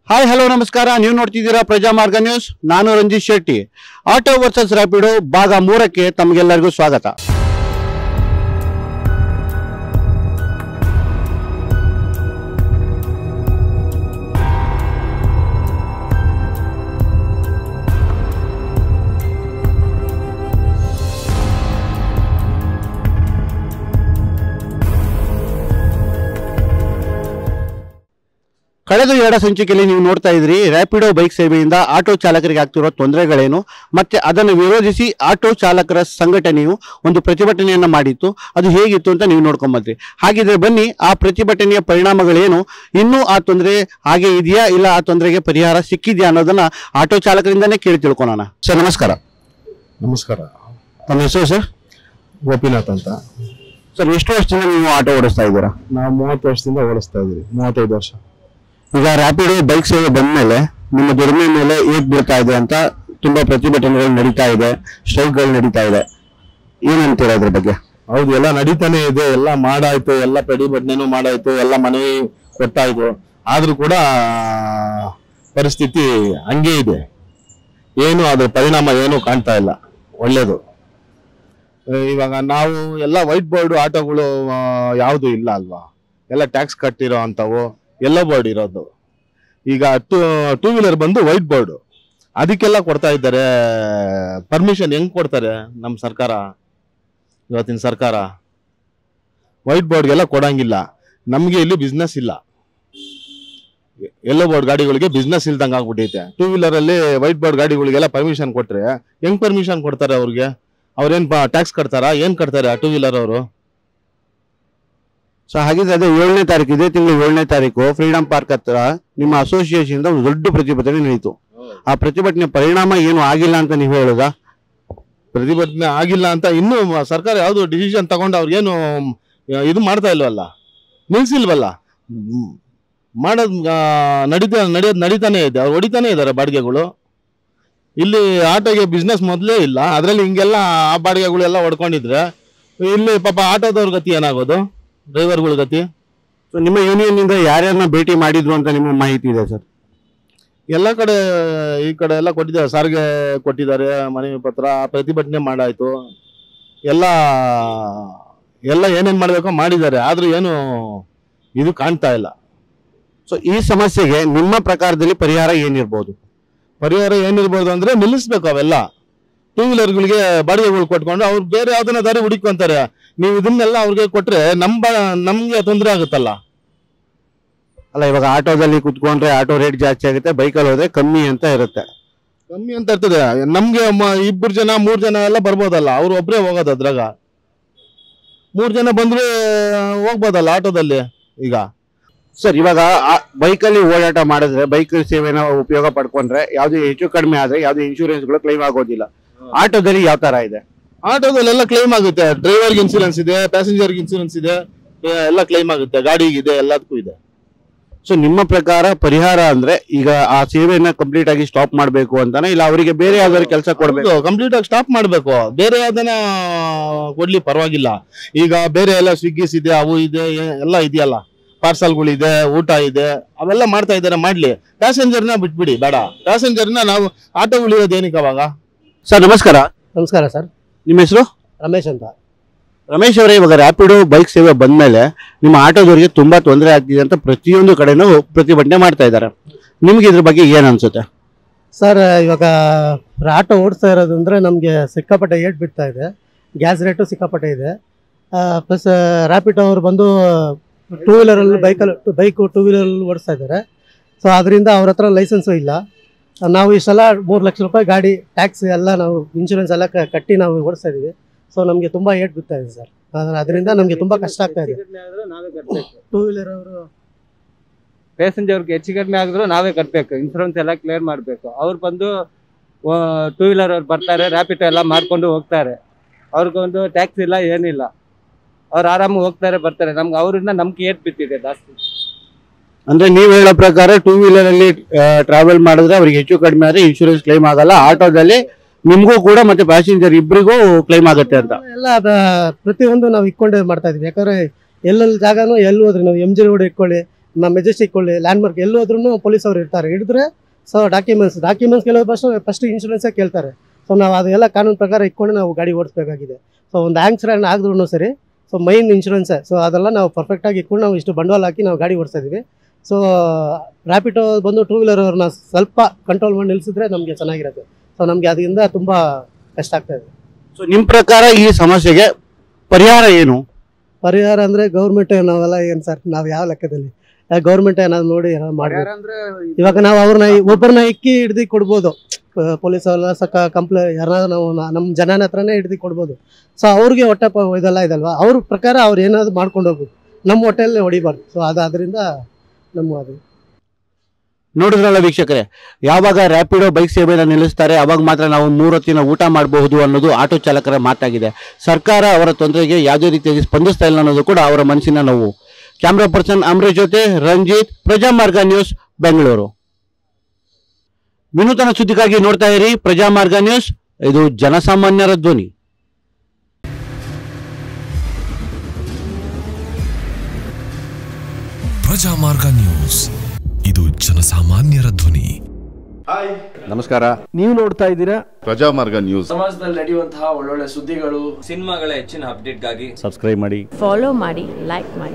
hi hello ನಮಸ್ಕಾರ ನೀವು ನೋಡ್ತಿದ್ದೀರಾ ಪ್ರಜಾಮಾರ್ಗ ನ್ಯೂಸ್ ನಾನು ರಂಜಿತ್ ಶೆಟ್ಟಿ ಆಟೋ ವರ್ಸಸ್ ರ್ಯಾಪಿಡೋ ಭಾಗ ಮೂರಕ್ಕೆ ತಮಗೆಲ್ಲರಿಗೂ ಸ್ವಾಗತ ಕಳೆದ ಎರಡು ಸಂಚಿಕೆಯಲ್ಲಿ ನೀವು ನೋಡ್ತಾ ಇದ್ರಿ ರ್ಯಾಪಿಡೋ ಬೈಕ್ ಸೇವೆಯಿಂದ ಆಟೋ ಚಾಲಕರಿಗೆ ಆಗ್ತಿರೋ ತೊಂದರೆಗಳೇನು ಮತ್ತೆ ಅದನ್ನು ವಿರೋಧಿಸಿ ಆಟೋ ಚಾಲಕರ ಸಂಘಟನೆಯು ಒಂದು ಪ್ರತಿಭಟನೆಯನ್ನ ಮಾಡಿತ್ತು ಅದು ಹೇಗಿತ್ತು ಅಂತ ನೀವು ನೋಡ್ಕೊಂಬಂದ್ರಿ ಹಾಗಿದ್ರೆ ಬನ್ನಿ ಆ ಪ್ರತಿಭಟನೆಯ ಪರಿಣಾಮಗಳೇನು ಇನ್ನೂ ಆ ತೊಂದರೆ ಹಾಗೆ ಇದೆಯಾ ಇಲ್ಲ ಆ ತೊಂದರೆಗೆ ಪರಿಹಾರ ಸಿಕ್ಕಿದೆಯಾ ಅನ್ನೋದನ್ನ ಆಟೋ ಚಾಲಕರಿಂದನೇ ಕೇಳಿ ತಿಳ್ಕೊಳೋಣ ಸರ್ ನಮಸ್ಕಾರ ನಮಸ್ಕಾರ ತಮ್ಮ ಹೆಸರು ಸರ್ ಗೋಪಿನಾಥ್ ಅಂತ ಸರ್ ಎಷ್ಟು ವರ್ಷದಿಂದ ನೀವು ಆಟೋ ಓಡಿಸ್ತಾ ಇದ್ದೀರಾ ನಾವು ಮೂವತ್ತು ವರ್ಷದಿಂದ ಓಡಿಸ್ತಾ ಇದ್ದೀವಿ ಮೂವತ್ತೈದು ವರ್ಷ ಈಗ ರ್ಯಾಪಿಡೋ ಬೈಕ್ ಸೇವೆ ಬಂದ್ಮೇಲೆ ನಿಮ್ಮ ದುಡಿಮೆ ಮೇಲೆ ಏಟ್ ಬೀಳ್ತಾ ಇದೆ ಅಂತ ತುಂಬಾ ಪ್ರತಿಭಟನೆಗಳು ನಡೀತಾ ಇದೆ ಸ್ಟ್ರೈಕ್ಗಳು ನಡೀತಾ ಇದೆ ಏನಂತೀರಾ ಅದ್ರ ಬಗ್ಗೆ ಹೌದು ಎಲ್ಲ ನಡೀತಾನೆ ಇದೆ ಎಲ್ಲ ಮಾಡಾಯ್ತು ಎಲ್ಲ ಪ್ರತಿಭಟನೆನೂ ಮಾಡಾಯ್ತು ಎಲ್ಲ ಮನವಿ ಕೊಟ್ಟಾಯ್ತು ಆದ್ರೂ ಕೂಡ ಪರಿಸ್ಥಿತಿ ಹಂಗೆ ಇದೆ ಏನು ಅದ್ರ ಪರಿಣಾಮ ಏನು ಕಾಣ್ತಾ ಇಲ್ಲ ಒಳ್ಳೇದು ಆ, ಇವಾಗ ನಾವು ಎಲ್ಲ ವೈಟ್ ಬೋರ್ಡ್ ಆಟೋಗಳು ಯಾವುದು ಇಲ್ಲ ಅಲ್ವಾ ಎಲ್ಲ ಟ್ಯಾಕ್ಸ್ ಕಟ್ಟಿರೋ ಅಂಥವು ಎಲ್ಲೋ ಬೋರ್ಡ್ ಇರೋದು ಈಗ ಟೂ ಟೂ ವೀಲರ್ ಬಂದು ವೈಟ್ ಬೋರ್ಡ್ ಅದಕ್ಕೆಲ್ಲ ಕೊಡ್ತಾ ಇದ್ದಾರೆ ಪರ್ಮಿಷನ್ ಹೆಂಗ್ ಕೊಡ್ತಾರೆ ನಮ್ಮ ಸರ್ಕಾರ ಇವತ್ತಿನ ಸರ್ಕಾರ ವೈಟ್ ಬೋರ್ಡ್ಗೆಲ್ಲ ಕೊಡಂಗಿಲ್ಲ ನಮಗೆ ಇಲ್ಲಿ ಬಿಸ್ನೆಸ್ ಇಲ್ಲ ಎಲ್ಲೋ ಬೋರ್ಡ್ ಗಾಡಿಗಳಿಗೆ ಬಿಸ್ನೆಸ್ ಇಲ್ದಂಗೆ ಆಗ್ಬಿಟ್ಟೈತೆ ಟೂ ವೀಲರ್ ಅಲ್ಲಿ ವೈಟ್ ಬೋರ್ಡ್ ಗಾಡಿಗಳಿಗೆಲ್ಲ ಪರ್ಮಿಷನ್ ಕೊಟ್ರೆ ಹೆಂಗ್ ಪರ್ಮಿಷನ್ ಕೊಡ್ತಾರೆ ಅವ್ರಿಗೆ ಅವ್ರೇನ್ ಟ್ಯಾಕ್ಸ್ ಕಟ್ತಾರಾ ಏನ್ ಕಟ್ತಾರೆ ಟೂ ವೀಲರ್ ಅವರು ಸೊ ಹಾಗಿದ್ರೆ ಅದೇ ಏಳನೇ ತಾರೀಕು ಇದೇ ತಿಂಗಳು ಏಳನೇ ತಾರೀಕು ಫ್ರೀಡಂ ಪಾರ್ಕ್ ಹತ್ರ ನಿಮ್ಮ ಅಸೋಸಿಯೇಷನ್ ಇಂದ ಒಂದು ದೊಡ್ಡ ಪ್ರತಿಭಟನೆ ನಡೀತು ಆ ಪ್ರತಿಭಟನೆ ಪರಿಣಾಮ ಏನು ಆಗಿಲ್ಲ ಅಂತ ನೀವು ಹೇಳುದಾ ಪ್ರತಿಭಟನೆ ಆಗಿಲ್ಲ ಅಂತ ಇನ್ನೂ ಮ- ಸರ್ಕಾರ ಯಾವುದು ಡಿಸಿಷನ್ ತಗೊಂಡು ಅವ್ರಿಗೇನು ಮ್, ಇದು ಮಾಡ್ತಾ ಇಲ್ವಲ್ಲ ನಿಲ್ಸಿಲ್ವಲ್ಲ ಮ್, ಮಾಡೋದ್ ಆ, ನಡೀತಾ ನಡೆಯೋದು ನಡೀತಾನೆ ಇದೆ ಅವ್ರು ಹೊಡಿತಾನೆ ಇದ್ದಾರೆ ಬಾಡಿಗೆಗಳು ಇಲ್ಲಿ ಆಟೋಗೆ ಬಿಸ್ನೆಸ್ ಮೊದಲೇ ಇಲ್ಲ ಅದರಲ್ಲಿ ಹಿಂಗೆಲ್ಲ ಆ ಬಾಡಿಗೆಗಳೆಲ್ಲ ಹೊಡ್ಕೊಂಡಿದ್ರೆ ಇಲ್ಲಿ ಪಾಪ ಆಟೋದವ್ರ ಗತಿ ಏನಾಗೋದು ಡ್ರೈವರ್ಗಳ ಗತಿ ಸೊ ನಿಮ್ಮ ಯೂನಿಯನ್ ಇಂದ ಯಾರ್ಯಾರನ್ನ ಭೇಟಿ ಮಾಡಿದ್ರು ಅಂತ ನಿಮ್ಮ ಮಾಹಿತಿ ಇದೆ ಸರ್ ಎಲ್ಲ ಕಡೆ ಈ ಕಡೆ ಎಲ್ಲ ಕೊಟ್ಟಿದ್ದಾರೆ ಸಾರಿಗೆ ಕೊಟ್ಟಿದ್ದಾರೆ ಮನವಿ ಪತ್ರ ಪ್ರತಿಭಟನೆ ಮಾಡಾಯ್ತು ಎಲ್ಲ ಎಲ್ಲ ಏನೇನ್ ಮಾಡ್ಬೇಕೋ ಮಾಡಿದ್ದಾರೆ ಆದ್ರೂ ಏನು ಇದು ಕಾಣ್ತಾ ಇಲ್ಲ ಸೊ ಈ ಸಮಸ್ಯೆಗೆ ನಿಮ್ಮ ಪ್ರಕಾರದಲ್ಲಿ ಪರಿಹಾರ ಏನಿರ್ಬೋದು ಪರಿಹಾರ ಏನಿರ್ಬೋದು ಅಂದ್ರೆ ನಿಲ್ಲಿಸ್ಬೇಕು ಅವೆಲ್ಲ ಟೂ ವೀಲರ್ಗಳಿಗೆ ಬಾಡಿಗೆಗಳು ಕೊಟ್ಕೊಂಡು ಅವ್ರು ಬೇರೆ ಯಾವ್ದನ್ನ ದಾರಿ ಹುಡುಕೊಂತಾರೆ ನೀವು ಇದನ್ನೆಲ್ಲ ಅವ್ರಿಗೆ ಕೊಟ್ರೆ ನಮ್ ಬ ನಮ್ಗೆ ತೊಂದರೆ ಆಗುತ್ತಲ್ಲ ಅಲ್ಲ ಇವಾಗ ಆಟೋದಲ್ಲಿ ಕುತ್ಕೊಂಡ್ರೆ ಆಟೋ ರೇಟ್ ಜಾಸ್ತಿ ಆಗುತ್ತೆ ಬೈಕಲ್ಲಿ ಹೋದ್ರೆ ಕಮ್ಮಿ ಅಂತ ಇರುತ್ತೆ ಕಮ್ಮಿ ಅಂತ ಇರ್ತದೆ ನಮ್ಗೆ ಮ- ಇಬ್ಬರು ಜನ ಮೂರ್ ಜನ ಎಲ್ಲ ಬರ್ಬೋದಲ್ಲ ಅವ್ರು ಒಬ್ರೇ ಹೋಗೋದು ಅದ್ರಾಗ ಮೂರ್ ಜನ ಬಂದ್ರೆ ಹೋಗ್ಬೋದಲ್ಲ ಆಟೋದಲ್ಲಿ ಈಗ ಸರ್ ಇವಾಗ ಬೈಕಲ್ಲಿ ಓಡಾಟ ಮಾಡಿದ್ರೆ ಬೈಕ್ ಸೇವೆನ ಉಪಯೋಗ ಪಡ್ಕೊಂಡ್ರೆ ಯಾವ್ದು ಹೆಚ್ಚು ಕಡಿಮೆ ಆದ್ರೆ ಯಾವ್ದು ಇನ್ಶೂರೆನ್ಸ್ಗಳು ಕ್ಲೈಮ್ ಆಗೋದಿಲ್ಲ ಆಟೋದಲ್ಲಿ ಯಾವ ತರ ಇದೆ ಆಟೋದಲ್ಲೆಲ್ಲ ಕ್ಲೈಮ್ ಆಗುತ್ತೆ ಡ್ರೈವರ್ಗೆ ಇನ್ಸೂರೆನ್ಸ್ ಇದೆ ಪ್ಯಾಸೆಂಜರ್ಗೆ ಇನ್ಸೂರೆನ್ಸ್ ಇದೆ ಏ, ಎಲ್ಲ ಕ್ಲೈಮ್ ಆಗುತ್ತೆ ಗಾಡಿಗೆ ಇದೆ ಎಲ್ಲದಕ್ಕೂ ಇದೆ ಸೊ ನಿಮ್ಮ ಪ್ರಕಾರ ಪರಿಹಾರ ಅಂದ್ರೆ ಈಗ ಆ ಸೇವೆಯನ್ನ ಕಂಪ್ಲೀಟ್ ಆಗಿ ಸ್ಟಾಪ್ ಮಾಡಬೇಕು ಅಂತಾನೆ ಇಲ್ಲ ಅವರಿಗೆ ಬೇರೆ ಯಾವ್ದಾದ್ರು ಕೆಲಸ ಕೊಡ್ಬೇಕು ಕಂಪ್ಲೀಟ್ ಆಗಿ ಸ್ಟಾಪ್ ಮಾಡ್ಬೇಕು ಬೇರೆ ಯಾವ್ದನ ಕೊಡ್ಲಿ ಪರವಾಗಿಲ್ಲ ಈಗ ಬೇರೆ ಎಲ್ಲ ಸ್ವಿಗ್ಗಿಸ್ ಇದೆ ಅವು ಇದೆ ಏ- ಎಲ್ಲ ಇದೆಯಲ್ಲ ಪಾರ್ಸಲ್ಗಳಿದೆ ಊಟ ಇದೆ ಅವೆಲ್ಲ ಮಾಡ್ತಾ ಇದ್ದಾರೆ ಮಾಡ್ಲಿ ಪ್ಯಾಸೆಂಜರ್ನ ಬಿಟ್ಬಿಡಿ ಬೇಡ ಪ್ಯಾಸೆಂಜರ್ನ ನಾವು ಆಟೋಗಳಿರೋದು ಏನಕ್ಕೆ ಅವಾಗ ಸರ್ ನಮಸ್ಕಾರ ನಮಸ್ಕಾರ ಸರ್ ನಿಮ್ಮ ಹೆಸರು ರಮೇಶ್ ಅಂತ ರಮೇಶ್ ಅವರೇ ಇವಾಗ ರ್ಯಾಪಿಡೋ ಬೈಕ್ ಸೇವೆ ಬಂದ್ಮೇಲೆ ನಿಮ್ಮ ಆಟೋದವರಿಗೆ ತುಂಬಾ ತೊಂದರೆ ಆಗ್ತಿದೆ ಅಂತ ಪ್ರತಿಯೊಂದು ಕಡೆನೂ ಪ್ರತಿಭಟನೆ ಮಾಡ್ತಾ ಇದ್ದಾರೆ ನಿಮ್ಗೆ ಇದ್ರ ಬಗ್ಗೆ ಏನ್ ಅನ್ಸುತ್ತೆ ಸರ್ ಇವಾಗ ಆಟೋ ಓಡಿಸ್ತಾ ಇರೋದು ಅಂದರೆ ನಮಗೆ ಸಿಕ್ಕಾಪಟ್ಟೆ ಏಟ್ ಬಿಡ್ತಾ ಇದೆ ಗ್ಯಾಸ್ ರೇಟು ಸಿಕ್ಕಾಪಟ್ಟೆ ಇದೆ ಪ್ಲಸ್ ರ್ಯಾಪಿಡ್ ಅವರು ಬಂದು ಟೂ ವೀಲರಲ್ಲಿ ಬೈಕಲ್ಲಿ ಬೈಕು ಟೂ ವೀಲರಲ್ಲಿ ಓಡಿಸ್ತಾ ಇದ್ದಾರೆ ಸೊ ಅದರಿಂದ ಅವ್ರ ಹತ್ರ ಲೈಸೆನ್ಸು ಇಲ್ಲ ನಾವು ಇಷ್ಟೆಲ್ಲ ಮೂರು ಲಕ್ಷ ರೂಪಾಯಿ ಗಾಡಿ ಟ್ಯಾಕ್ಸ್ ಎಲ್ಲ ನಾವು ಇನ್ಶೂರೆನ್ಸ್ ಎಲ್ಲ ಕ- ಕಟ್ಟಿ ನಾವು ಓಡಿಸ್ತಾ ಇದ್ದೀವಿ ಸೊ ನಮಗೆ ತುಂಬ ಏಟ್ ಬಿಡ್ತಾ ಇದೆ ಸರ್ ಅದರಿಂದ ನಮಗೆ ತುಂಬ ಕಷ್ಟ ಆಗ್ತಾ ಇದೆ ನಾವೇ ಕಟ್ಬೇಕು ಟೂ ವೀಲರ್ ಅವರು ಪ್ಯಾಸೆಂಜರ್ಗೆ ಹೆಚ್ಚು ಕಡಿಮೆ ಆಗಿದ್ರು ನಾವೇ ಕಟ್ಟಬೇಕು ಇನ್ಸೂರೆನ್ಸ್ ಎಲ್ಲ ಕ್ಲಿಯರ್ ಮಾಡಬೇಕು ಅವ್ರು ಬಂದು ಟೂ ವೀಲರ್ ಅವ್ರು ಬರ್ತಾರೆ ರ್ಯಾಪಿಡ್ ಎಲ್ಲ ಮಾಡ್ಕೊಂಡು ಹೋಗ್ತಾರೆ ಅವ್ರಿಗೊಂದು ಟ್ಯಾಕ್ಸ್ ಇಲ್ಲ ಏನಿಲ್ಲ ಅವ್ರು ಆರಾಮಾಗಿ ಹೋಗ್ತಾರೆ ಬರ್ತಾರೆ ನಮ್ಗೆ ಅವರಿಂದ ನಮ್ಗೆ ಏಟ್ ಬಿತ್ತಿದೆ ಜಾಸ್ತಿ ಅಂದ್ರೆ ನೀವ್ ಹೇಳೋ ಪ್ರಕಾರ ಟೂ ವೀಲರ್ ಅಲ್ಲಿ ಟ್ರಾವೆಲ್ ಮಾಡಿದ್ರೆ ಅವ್ರಿಗೆ ಹೆಚ್ಚು ಕಡಿಮೆ ಆದ್ರೆ ಇನ್ಶೂರೆನ್ಸ್ ಕ್ಲೈಮ್ ಆಗಲ್ಲ ಆಟೋದಲ್ಲಿ ನಿಮ್ಗೂ ಕೂಡ ಮತ್ತೆ ಪ್ಯಾಸೆಂಜರ್ ಇಬ್ಬರಿಗೂ ಕ್ಲೈಮ್ ಆಗುತ್ತೆ ಅಂತ ಎಲ್ಲ ಅದ- ಪ್ರತಿಯೊಂದು ನಾವು ಇಟ್ಕೊಂಡೇ ಮಾಡ್ತಾ ಇದೀವಿ ಯಾಕಂದ್ರೆ ಎಲ್ಲೆಲ್ಲಿ ಜಾಗನೂ ಎಲ್ಲಿ ಹೋದ್ರಿ ನಾವು ಎಮ್ ಜಿ ರೋಡ್ ಇಟ್ಕೊಳ್ಳಿ ಮೆಜೆಸ್ಟಿಕ್ ಕೊಳ್ಳಿ ಲ್ಯಾಂಡ್ಮಾರ್ಕ್ ಎಲ್ಲೋದ್ರೂ ಪೊಲೀಸ್ ಅವ್ರು ಇರ್ತಾರೆ ಹಿಡಿದ್ರೆ ಸೊ ಡಾಕ್ಯುಮೆಂಟ್ಸ್ ಡಾಕ್ಯುಮೆಂಟ್ಸ್ ಕೆಲವು ಫಸ್ಟ್ ಫಸ್ಟ್ ಇನ್ಶೂರೆನ್ಸೇ ಕೇಳ್ತಾರೆ ಸೊ ನಾವು ಅದೆಲ್ಲ ಕಾನೂನು ಪ್ರಕಾರ ಇಟ್ಕೊಂಡು ನಾವು ಗಾಡಿ ಓಡಿಸ್ಬೇಕಾಗಿದೆ ಸೊ ಒಂದು ಆಕ್ಸಿಡೆಂಟ್ ಆಗಿದ್ರು ಸರಿ ಸೊ ಮೈನ್ ಇನ್ಶೂರೆನ್ಸೇ ಸೊ ಅದೆಲ್ಲ ನಾವು ಪರ್ಫೆಕ್ಟಾಗಿ ಇಟ್ಕೊಂಡು ನಾವು ಇಷ್ಟು ಬಂಡವಾಳ ಹಾಕಿ ನಾವು ಗಾಡಿ ಓಡಿಸ್ತಾ ಇದೀವಿ ಸೊ ರ್ಯಾಪಿಡೋ ಬಂದು ಟೂ ವೀಲರ್ ಅವ್ರನ್ನ ಸ್ವಲ್ಪ ಕಂಟ್ರೋಲ್ ಮಾಡಿ ನಿಲ್ಲಿಸಿದ್ರೆ ನಮಗೆ ಚೆನ್ನಾಗಿರುತ್ತೆ ಸೊ ನಮಗೆ ಅದರಿಂದ ತುಂಬ ಕಷ್ಟ ಆಗ್ತಾ ಇದೆ ಸೊ ನಿಮ್ ಪ್ರಕಾರ ಈ ಸಮಸ್ಯೆಗೆ ಪರಿಹಾರ ಏನು ಪರಿಹಾರ ಅಂದರೆ ಗೌರ್ಮೆಂಟ್ ನಾವೆಲ್ಲ ಏನು ಸರ್ ನಾವು ಯಾವ ಲೆಕ್ಕದಲ್ಲಿ ಗೌರ್ಮೆಂಟ್ ಏನಾದ್ರು ನೋಡಿ ಏನಾದ್ರು ಮಾಡ್ಬೇಕು ಇವಾಗ ನಾವು ಅವ್ರನ್ನ ಒಬ್ಬರನ್ನ ಇಕ್ಕಿ ಹಿಡ್ದು ಕೊಡ್ಬೋದು ಪೊಲೀಸ್ ಎಲ್ಲ ಸಕ ಕಂಪ್ಲೇ ಯಾರನ್ನಾದ್ರು ನಾವು ನಮ್ಮ ಜನನ ಹತ್ರನೇ ಹಿಡ್ದು ಕೊಡ್ಬೋದು ಸೊ ಅವ್ರಿಗೆ ಹೊಟ್ಟೆ ಪ ಇದೆಲ್ಲ ಇದಲ್ವಾ ಅವ್ರ ಪ್ರಕಾರ ಅವ್ರು ಏನಾದ್ರು ಮಾಡ್ಕೊಂಡು ಹೋಗ್ಬೇಕು ನಮ್ಮ ಹೊಟ್ಟೆಯಲ್ಲಿ ಹೊಡಿಬಾರ್ದು ಸೊ ಅದು ಅದರಿಂದ ನಮ್ಮ ಅದು ನೋಡಿದ್ರಲ್ಲ ವೀಕ್ಷಕರೇ ಯಾವಾಗ ರ್ಯಾಪಿಡೋ ಬೈಕ್ ಸೇವೆಯನ್ನು ನಿಲ್ಲಿಸ್ತಾರೆ ಅವಾಗ ಮಾತ್ರ ನಾವು ಮೂರು ಹೊತ್ತಿನ ಊಟ ಮಾಡಬಹುದು ಅನ್ನೋದು ಆಟೋ ಚಾಲಕರ ಮಾತಾಗಿದೆ ಸರ್ಕಾರ ಅವರ ತೊಂದರೆಗೆ ಯಾವುದೇ ರೀತಿಯಾಗಿ ಸ್ಪಂದಿಸ್ತಾ ಇಲ್ಲ ಅನ್ನೋದು ಕೂಡ ಅವರ ಮನಸ್ಸಿನ ನೋವು ಕ್ಯಾಮ್ರಾ ಪರ್ಸನ್ ಅಮರೇಶ್ ಜೊತೆ ರಂಜಿತ್ ಪ್ರಜಾಮಾರ್ಗ ನ್ಯೂಸ್ ಬೆಂಗಳೂರು ವಿನೂತನ ಸುದ್ದಿಗಾಗಿ ನೋಡ್ತಾ ಇರಿ ಪ್ರಜಾಮಾರ್ಗ ನ್ಯೂಸ್ ಇದು ಜನಸಾಮಾನ್ಯರ ಧ್ವನಿ ಪ್ರಜಾಮಾರ್ಗ ನ್ಯೂಸ್ ಇದು ಜನಸಾಮಾನ್ಯರ ಧ್ವನಿ ನಮಸ್ಕಾರ ನೀವು ನೋಡ್ತಾ ಇದ್ದೀರಾ ಪ್ರಜಾಮಾರ್ಗ ನ್ಯೂಸ್ ಸಮಾಜದಲ್ಲಿ ನಡೆಯುವಂತಹ ಒಳ್ಳೊಳ್ಳೆ ಸುದ್ದಿಗಳು ಸಿನಿಮಾಗಳ ಹೆಚ್ಚಿನ ಅಪ್ಡೇಟ್ಗಾಗಿ ಸಬ್ಸ್ಕ್ರೈಬ್ ಮಾಡಿ ಫಾಲೋ ಮಾಡಿ ಲೈಕ್ ಮಾಡಿ